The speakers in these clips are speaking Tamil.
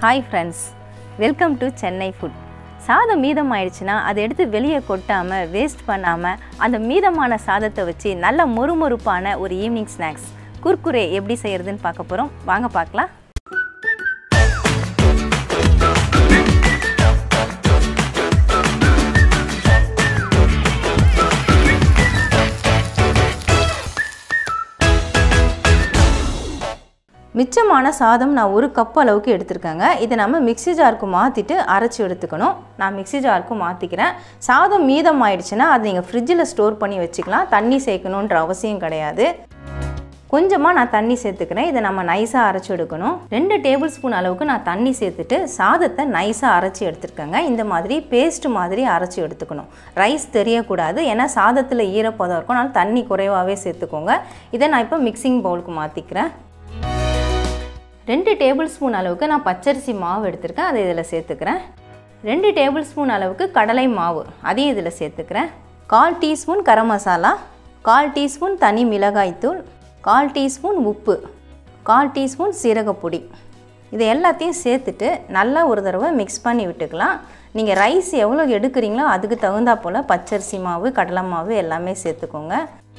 hi friends welcome to Chennai food சாதம் மீதம் ஆயிடுச்சுன்னா அதை எடுத்து வெளியே கொட்டாமல் வேஸ்ட் பண்ணாமல் அந்த மீதமான சாதத்தை வச்சு நல்ல மொறுமொறுப்பான ஒரு ஈவினிங் ஸ்நாக்ஸ் குர்குரே எப்படி செய்யறதுன்னு பார்க்க போகிறோம் வாங்க பார்க்கலாம் மிச்சமான சாதம் நான் ஒரு கப் அளவுக்கு எடுத்திருக்கேங்க இதை நம்ம மிக்ஸி ஜாருக்கு மாற்றிட்டு அரைச்சி எடுத்துக்கணும் நான் மிக்ஸி ஜாருக்கு மாற்றிக்கிறேன் சாதம் மீதம் ஆயிடுச்சுன்னா அதை நீங்கள் ஃப்ரிட்ஜில் ஸ்டோர் பண்ணி வச்சுக்கலாம் தண்ணி சேர்க்கணுன்ற அவசியம் கிடையாது கொஞ்சமாக நான் தண்ணி சேர்த்துக்கிறேன் இதை நம்ம நைஸாக அரைச்சி எடுக்கணும் ரெண்டு டேபிள் ஸ்பூன் அளவுக்கு நான் தண்ணி சேர்த்துட்டு சாதத்தை நைஸாக அரைச்சி எடுத்துருக்கேங்க இந்த மாதிரி பேஸ்ட் மாதிரி அரைச்சி எடுத்துக்கணும் ரைஸ் தெரியக்கூடாது ஏன்னா சாதத்தில் ஈரப்பதம் இருக்கும் அதனால் தண்ணி குறைவாகவே சேர்த்துக்கோங்க இதை நான் இப்போ மிக்சிங் பவுலுக்கு மாற்றிக்கிறேன் ரெண்டு டேபிள் ஸ்பூன் அளவுக்கு நான் பச்சரிசி மாவு எடுத்திருக்கேன் அதை இதில் சேர்த்துக்கிறேன் ரெண்டு டேபிள் ஸ்பூன் அளவுக்கு கடலை மாவு அதையும் இதில் சேர்த்துக்கிறேன் கால் டீஸ்பூன் கரம் மசாலா கால் டீஸ்பூன் தனி மிளகாய்த்தூள் கால் டீஸ்பூன் உப்பு கால் டீஸ்பூன் சீரகப்பொடி இது எல்லாத்தையும் சேர்த்துட்டு நல்லா ஒரு தடவை மிக்ஸ் பண்ணி விட்டுக்கலாம் நீங்கள் ரைஸ் எவ்வளோ எடுக்கிறீங்களோ அதுக்கு தகுந்தா போல் பச்சரிசி மாவு கடலை மாவு எல்லாமே சேர்த்துக்கோங்க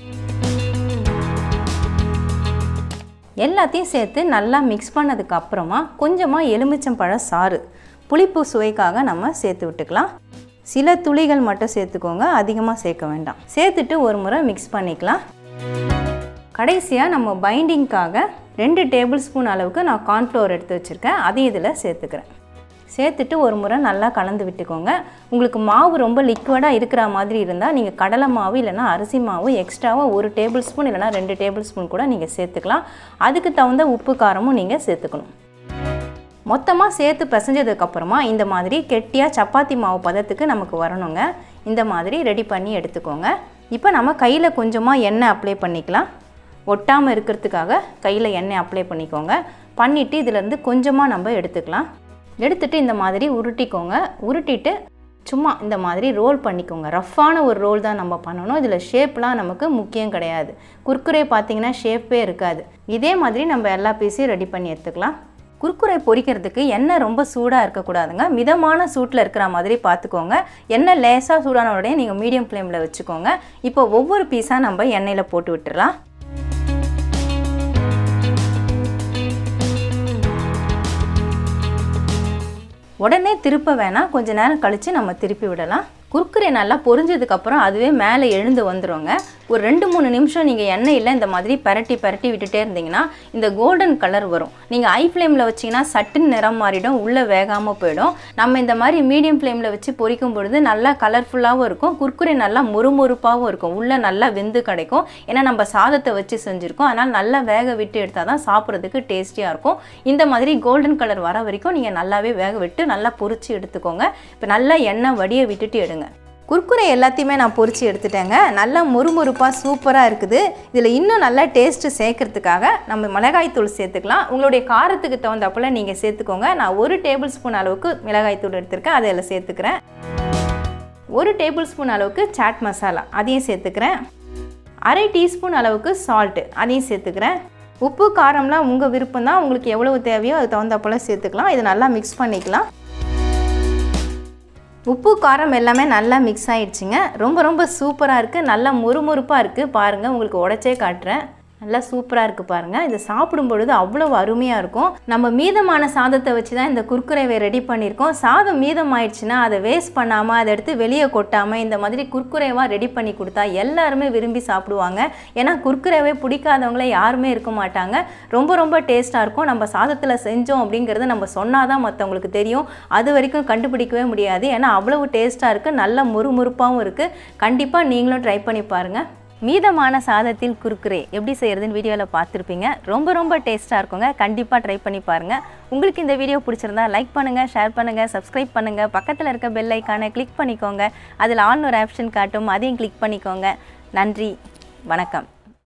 எல்லாத்தையும் சேர்த்து நல்லா மிக்ஸ் பண்ணதுக்கு அப்புறமா கொஞ்சமாக எலுமிச்சம்பழ சாறு புளிப்பு சுவைக்காக நம்ம சேர்த்து விட்டுக்கலாம் சில துளிகள் மட்டும் சேர்த்துக்கோங்க அதிகமாக சேர்க்க வேண்டாம் சேர்த்துட்டு ஒரு முறை மிக்ஸ் பண்ணிக்கலாம் கடைசியாக நம்ம பைண்டிங்க்காக ரெண்டு டேபிள் ஸ்பூன் அளவுக்கு நான் கார்ன்ஃப்ளவர் எடுத்து வச்சுருக்கேன் அதையும் இதில் சேர்த்துக்கிறேன் சேர்த்துட்டு ஒரு முறை நல்லா கலந்து விட்டுக்கோங்க உங்களுக்கு மாவு ரொம்ப லிக்விடாக இருக்கிற மாதிரி இருந்தால் நீங்கள் கடலை மாவு இல்லைனா அரிசி மாவு எக்ஸ்ட்ராவாக ஒரு டேபிள் ஸ்பூன் இல்லைனா ரெண்டு டேபிள் ஸ்பூன் கூட நீங்கள் சேர்த்துக்கலாம் அதுக்கு தகுந்த உப்பு காரமும் நீங்கள் சேர்த்துக்கணும் மொத்தமாக சேர்த்து பிசைஞ்சதுக்கப்புறமா இந்த மாதிரி கெட்டியாக சப்பாத்தி மாவு பதத்துக்கு நமக்கு வரணுங்க இந்த மாதிரி ரெடி பண்ணி எடுத்துக்கோங்க இப்போ நம்ம கையில் கொஞ்சமாக எண்ணெய் அப்ளை பண்ணிக்கலாம் ஒட்டாமல் இருக்கிறதுக்காக கையில் எண்ணெய் அப்ளை பண்ணிக்கோங்க பண்ணிவிட்டு இதிலேருந்து கொஞ்சமாக நம்ம எடுத்துக்கலாம் எடுத்துட்டு இந்த மாதிரி உருட்டிக்கோங்க உருட்டிட்டு சும்மா இந்த மாதிரி ரோல் பண்ணிக்கோங்க ரஃப்பான ஒரு ரோல் தான் நம்ம பண்ணணும் இதில் ஷேப்லாம் நமக்கு முக்கியம் கிடையாது குர்குரே பார்த்தீங்கன்னா ஷேப்பே இருக்காது இதே மாதிரி நம்ம எல்லா பீஸையும் ரெடி பண்ணி எடுத்துக்கலாம் குர்குரே பொரிக்கிறதுக்கு எண்ணெய் ரொம்ப சூடாக இருக்கக்கூடாதுங்க மிதமான சூட்டில் இருக்கிற மாதிரி பார்த்துக்கோங்க எண்ணெய் லேசாக சூடான உடனே நீங்கள் மீடியம் ஃப்ளேமில் வச்சுக்கோங்க இப்போ ஒவ்வொரு பீஸாக நம்ம எண்ணெயில் போட்டு விட்டுறலாம் உடனே திருப்ப வேணாம் கொஞ்ச நேரம் கழித்து நம்ம திருப்பி விடலாம் குர்குரே நல்லா பொரிஞ்சதுக்கப்புறம் அதுவே மேலே எழுந்து வந்துடுங்க ஒரு ரெண்டு மூணு நிமிஷம் நீங்கள் எண்ணெயில் இந்த மாதிரி பரட்டி பரட்டி விட்டுட்டே இருந்தீங்கன்னா இந்த கோல்டன் கலர் வரும் நீங்கள் ஐ ஃப்ளேமில் வச்சிங்கன்னா சட்டுன்னு நிறம் மாறிடும் உள்ளே வேகாமல் போயிடும் நம்ம இந்த மாதிரி மீடியம் ஃப்ளேமில் வச்சு பொரிக்கும் பொழுது நல்லா கலர்ஃபுல்லாகவும் இருக்கும் குர்குரே நல்லா மொறுமொறுப்பாகவும் இருக்கும் உள்ளே நல்லா வெந்து கிடைக்கும் ஏன்னா நம்ம சாதத்தை வச்சு செஞ்சுருக்கோம் அதனால் நல்லா வேக விட்டு எடுத்தால் தான் சாப்பிட்றதுக்கு டேஸ்டியாக இருக்கும் இந்த மாதிரி கோல்டன் கலர் வர வரைக்கும் நீங்கள் நல்லாவே வேக விட்டு நல்லா பொரிச்சு எடுத்துக்கோங்க இப்போ நல்லா எண்ணெய் வடிய விட்டுட்டு எடுங்க குர்குரே எல்லாத்தையுமே நான் பொரித்து எடுத்துட்டேங்க நல்லா மொறுமொறுப்பாக சூப்பராக இருக்குது இதில் இன்னும் நல்லா டேஸ்ட்டு சேர்க்கறதுக்காக நம்ம மிளகாய்த்தூள் சேர்த்துக்கலாம் உங்களுடைய காரத்துக்கு தகுந்தாப்புல நீங்கள் சேர்த்துக்கோங்க நான் ஒரு டேபிள் ஸ்பூன் அளவுக்கு மிளகாய்த்தூள் எடுத்திருக்கேன் அதை அதில் சேர்த்துக்கிறேன் ஒரு டேபிள் ஸ்பூன் அளவுக்கு சாட் மசாலா அதையும் சேர்த்துக்கிறேன் அரை டீஸ்பூன் அளவுக்கு சால்ட்டு அதையும் சேர்த்துக்கிறேன் உப்பு காரம்லாம் உங்கள் விருப்பம் தான் உங்களுக்கு எவ்வளவு தேவையோ அது தகுந்தாப்புல சேர்த்துக்கலாம் இதை நல்லா மிக்ஸ் பண்ணிக்கலாம் உப்பு காரம் எல்லாமே நல்லா மிக்ஸ் ஆகிடுச்சிங்க ரொம்ப ரொம்ப சூப்பராக இருக்குது நல்லா முறுமுறுப்பாக இருக்குது பாருங்கள் உங்களுக்கு உடச்சே காட்டுறேன் நல்லா சூப்பராக இருக்குது பாருங்கள் இதை சாப்பிடும் பொழுது அவ்வளோ அருமையாக இருக்கும் நம்ம மீதமான சாதத்தை வச்சு தான் இந்த குர்குரேவை ரெடி பண்ணியிருக்கோம் சாதம் மீதம் ஆயிடுச்சுன்னா அதை வேஸ்ட் பண்ணாமல் அதை எடுத்து வெளியே கொட்டாமல் இந்த மாதிரி குர்குரேவாக ரெடி பண்ணி கொடுத்தா எல்லாருமே விரும்பி சாப்பிடுவாங்க ஏன்னா குர்குரேவே பிடிக்காதவங்களே யாருமே இருக்க மாட்டாங்க ரொம்ப ரொம்ப டேஸ்ட்டாக இருக்கும் நம்ம சாதத்தில் செஞ்சோம் அப்படிங்கிறத நம்ம சொன்னால் தான் மற்றவங்களுக்கு தெரியும் அது வரைக்கும் கண்டுபிடிக்கவே முடியாது ஏன்னா அவ்வளவு டேஸ்ட்டாக இருக்குது நல்ல முறுமுறுப்பாகவும் இருக்குது கண்டிப்பாக நீங்களும் ட்ரை பண்ணி பாருங்கள் மீதமான சாதத்தில் குறுக்குறே எப்படி செய்கிறதுன்னு வீடியோவில் பார்த்துருப்பீங்க ரொம்ப ரொம்ப டேஸ்ட்டாக இருக்குங்க கண்டிப்பாக ட்ரை பண்ணி பாருங்கள் உங்களுக்கு இந்த வீடியோ பிடிச்சிருந்தா லைக் பண்ணுங்கள் ஷேர் பண்ணுங்கள் சப்ஸ்கிரைப் பண்ணுங்கள் பக்கத்தில் இருக்க பெல் ஐக்கானை கிளிக் பண்ணிக்கோங்க அதில் ஆன் ஒரு ஆப்ஷன் காட்டும் அதையும் கிளிக் பண்ணிக்கோங்க நன்றி வணக்கம்